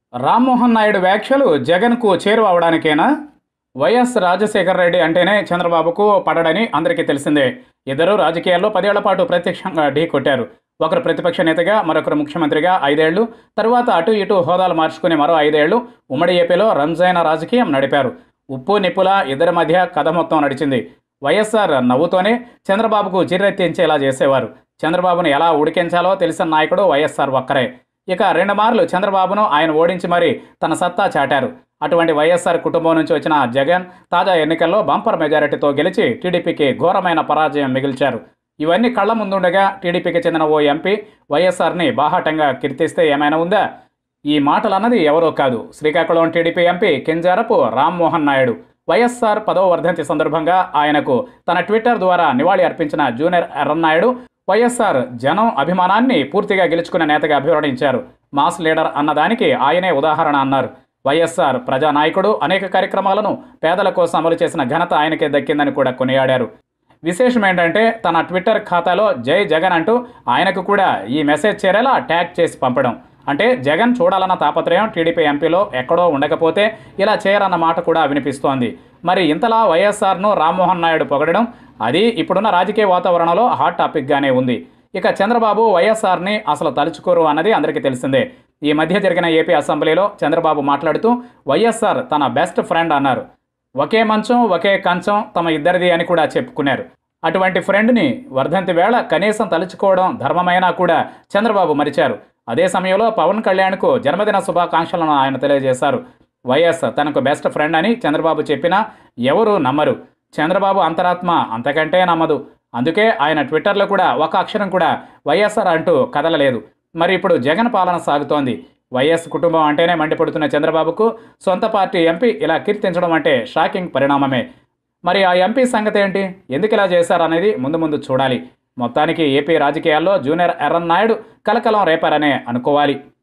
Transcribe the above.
రామ్మోహన్ నాయుడు వ్యాఖ్యలు జగన్కు చేరువ అవడానికేనా వైఎస్ రాజశేఖర రెడ్డి అంటేనే చంద్రబాబుకు పడడని అందరికీ తెలిసిందే ఇద్దరు రాజకీయాల్లో పదేళ్ల పాటు ప్రత్యక్షంగా ఢీ కొట్టారు ఒకరు ప్రతిపక్ష నేతగా మరొకరు ముఖ్యమంత్రిగా ఐదేళ్లు తరువాత అటు ఇటు హోదాలు మార్చుకుని మరో ఐదేళ్లు ఉమ్మడి ఏపీలో రంజైన రాజకీయం నడిపారు ఉప్పు నిప్పుల ఇద్దరి మధ్య కథ మొత్తం నడిచింది వైఎస్ఆర్ నవ్వుతోనే చంద్రబాబుకు చిర్రెత్తించేలా చేసేవారు చంద్రబాబును ఎలా ఉడికించాలో తెలిసిన నాయకుడు వైఎస్ఆర్ ఒక్కరే ఇక రెండు మార్లు చంద్రబాబును ఆయన ఓడించి మరీ తన సత్తా చాటారు అటువంటి వైఎస్ఆర్ కుటుంబం నుంచి వచ్చిన జగన్ తాజా ఎన్నికల్లో బంపర్ మెజారిటీతో గెలిచి టీడీపీకి ఘోరమైన పరాజయం మిగిల్చారు ఇవన్నీ కళ్ల ముందుండగా టీడీపీకి చెందిన ఓ ఎంపీ వైఎస్ఆర్ని బాహాటంగా కీర్తిస్తే ఏమైనా ఉందా ఈ మాటలన్నది ఎవరో కాదు Srikakulam TDP MP Kinjarapu Rammohan Naidu YSR పదవ వర్ధంతి సందర్భంగా ఆయనకు తన ట్విట్టర్ ద్వారా నివాళి అర్పించిన జూనియర్ ఎర్రన్నాయుడు వైఎస్ఆర్ జనం అభిమానాన్ని పూర్తిగా గెలుచుకున్న నేతగా అభివర్ణించారు మాస్ లీడర్ అన్నదానికి ఆయనే ఉదాహరణ అన్నారు వైఎస్ఆర్ ప్రజానాయకుడు అనేక కార్యక్రమాలను పేదల కోసం అమలు చేసిన ఘనత ఆయనకే దక్కిందని కూడా కొనియాడారు విశేషం ఏంటంటే తన ట్విట్టర్ ఖాతాలో జై జగన్ అంటూ ఆయనకు కూడా ఈ మెసేజ్ చేరేలా ట్యాగ్ చేసి పంపడం అంటే జగన్ చూడాలన్న తాపత్రయం టీడీపీ ఎంపీలో ఎక్కడో ఉండకపోతే ఇలా చేయరన్న మాట కూడా వినిపిస్తోంది మరి ఇంతలా వైఎస్ఆర్ను రామ్మోహన్ నాయుడు పొగడడం అది ఇప్పుడున్న రాజకీయ వాతావరణంలో హాట్ టాపిక్గానే ఉంది ఇక చంద్రబాబు వైఎస్ఆర్ని అసలు తలుచుకోరు అన్నది అందరికీ తెలిసిందే ఈ మధ్య జరిగిన ఏపీ అసెంబ్లీలో చంద్రబాబు మాట్లాడుతూ వైఎస్ఆర్ తన బెస్ట్ ఫ్రెండ్ అన్నారు ఒకే మంచం ఒకే కంచం తమ ఇద్దరిది అని కూడా చెప్పుకున్నారు అటువంటి ఫ్రెండ్ని వర్ధంతి వేళ కనీసం తలుచుకోవడం ధర్మమైనా కూడా చంద్రబాబు మరిచారు అదే సమయంలో పవన్ కళ్యాణ్కు జన్మదిన శుభాకాంక్షలను ఆయన తెలియజేశారు వైఎస్ తనకు బెస్ట్ ఫ్రెండ్ అని చంద్రబాబు చెప్పినా ఎవరు నమ్మరు చంద్రబాబు అంతరాత్మ అంతకంటే నమ్మదు అందుకే ఆయన ట్విట్టర్లో కూడా ఒక అక్షరం కూడా వైఎస్ఆర్ అంటూ కదలలేదు మరి ఇప్పుడు జగన్ పాలన సాగుతోంది వైఎస్ కుటుంబం అంటేనే మండిపడుతున్న చంద్రబాబుకు సొంత పార్టీ ఎంపీ ఇలా కీర్తించడం అంటే షాకింగ్ పరిణామమే మరి ఆ ఎంపీ సంగతి ఏంటి ఎందుకు ఇలా చేశారనేది ముందు ముందు చూడాలి మొత్తానికి ఏపీ రాజకీయాల్లో జూనియర్ ఎర్రన్ నాయుడు కలకలం రేపారనే అనుకోవాలి